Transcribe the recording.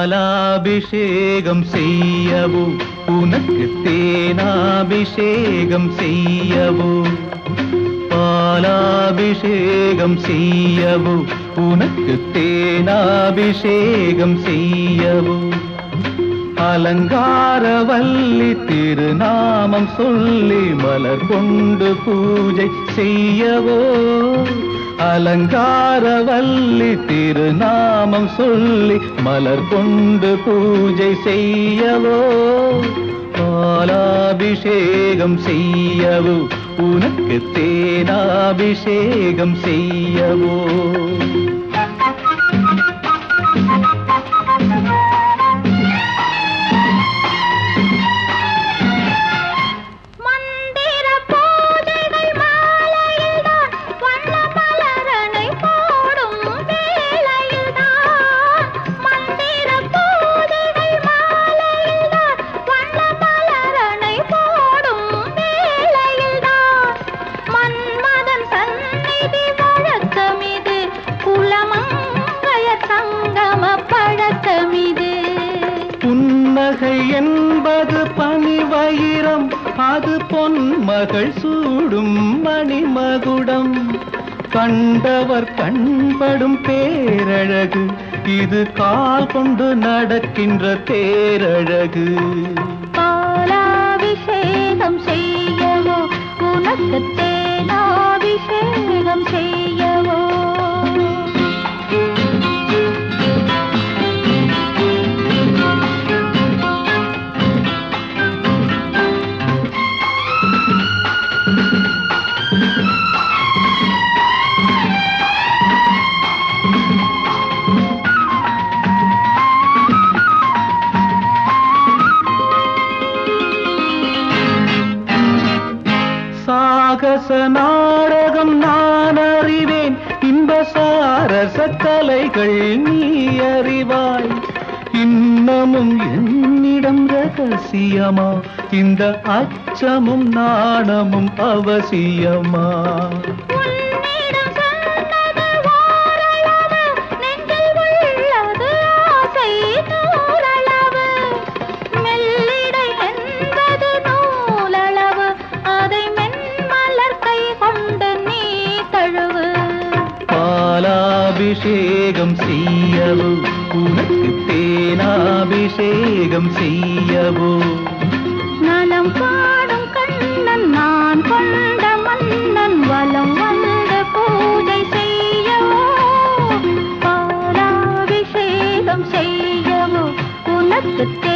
பாலாபிஷேகம் செய்யவோ உனக்கு தேனாபிஷேகம் செய்யவோ பாலாபிஷேகம் செய்யவோ உனக்கு தேனாபிஷேகம் செய்யவோ அலங்காரவல்லி திருநாமம் சொல்லி மலர் கொண்டு பூஜை செய்யவோ அலங்காரவல்லி திருநாமம் சொல்லி மலர் கொண்டு பூஜை செய்யவோ பாலாபிஷேகம் செய்யவோ உனக்கு தேனாபிஷேகம் செய்யவோ மந்திர பூஜைகள் மாலையில்தான் வண்ண மலரணை போடும் வேளையில்தான் மந்திர பூஜைகள் மாலையில்தான் வண்ண மலரணை போடும் வேளையில்தான் மன்மதன் சந்நிதி வழக்கமிது குலமங்கய சங்கம பழக்கமிது புன்னகை என்பது பனிவயிரம் அது பொன்மகள் சூடும் மணிமகுடம் கண்டவர் கண்படும் பேரழகு இது கால் கொண்டு நடக்கின்ற தேரழகு பாலாபிஷேகம் செய்யவோ உனக்கு தேனாபிஷேகம் செய்யவோ சாகச நாடகம் நான் அறிவேன் இன்ப சாரச கலைகள் நீ அறிவாய் இன்னமும் என்னிடம் ரகசியமா இந்த அச்சமும் நாணமும் அவசியமா உன்னிடம் சொன்னது ஓரளவு நெஞ்சில் உள்ளது ஆசை நூறளவு மெல்லிடை என்பது நூலளவு அதை மென்மலர் கை கொண்டு நீ தழுவு பாலாபிஷேகம் செய்யவோ உனக்கு தேனாபிஷேகம் செய்யவோ நலம் பாடும் கண்ணன் நான் கொண்ட மன்னன் வலம் வந்து பூஜை செய்யவோ பாலாபிஷேகம் செய்யவோ உனக்கு தே